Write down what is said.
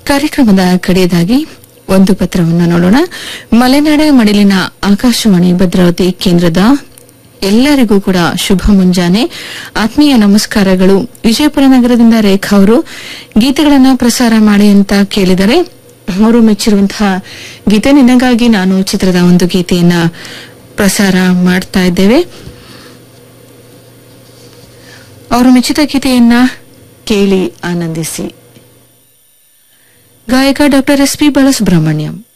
ಕಾರ್ಯಕ್ರಮದ ಕಡೆಯದಾಗಿ ಒಂದು ಪತ್ರವನ್ನು ನೋಡೋಣ ಮಲೆನಾಡ ಮಡಿಲಿನ ಆಕಾಶವಾಣಿ ಭದ್ರಾವತಿ ಕೇಂದ್ರದ ಎಲ್ಲರಿಗೂ ಕೂಡ ಶುಭ ಮುಂಜಾನೆ ಆತ್ಮೀಯ ನಮಸ್ಕಾರಗಳು ವಿಜಯಪುರ ನಗರದಿಂದ ರೇಖಾ ಅವರು ಗೀತೆಗಳನ್ನ ಪ್ರಸಾರ ಮಾಡಿ ಅಂತ ಕೇಳಿದರೆ ಅವರು ಮೆಚ್ಚಿರುವಂತಹ ಗೀತೆ ನಿನಗಾಗಿ ನಾನು ಚಿತ್ರದ ಒಂದು ಗೀತೆಯನ್ನ ಪ್ರಸಾರ ಮಾಡ್ತಾ ಇದ್ದೇವೆ ಅವರು ಮೆಚ್ಚಿದ ಗೀತೆಯನ್ನ ಕೇಳಿ ಆನಂದಿಸಿ ಗಾಯಕ ಡಾಕ್ಟರ್ ಎಸ್ ಪಿ ಬಾಲಸುಬ್ರಹ್ಮಣ್ಯಂ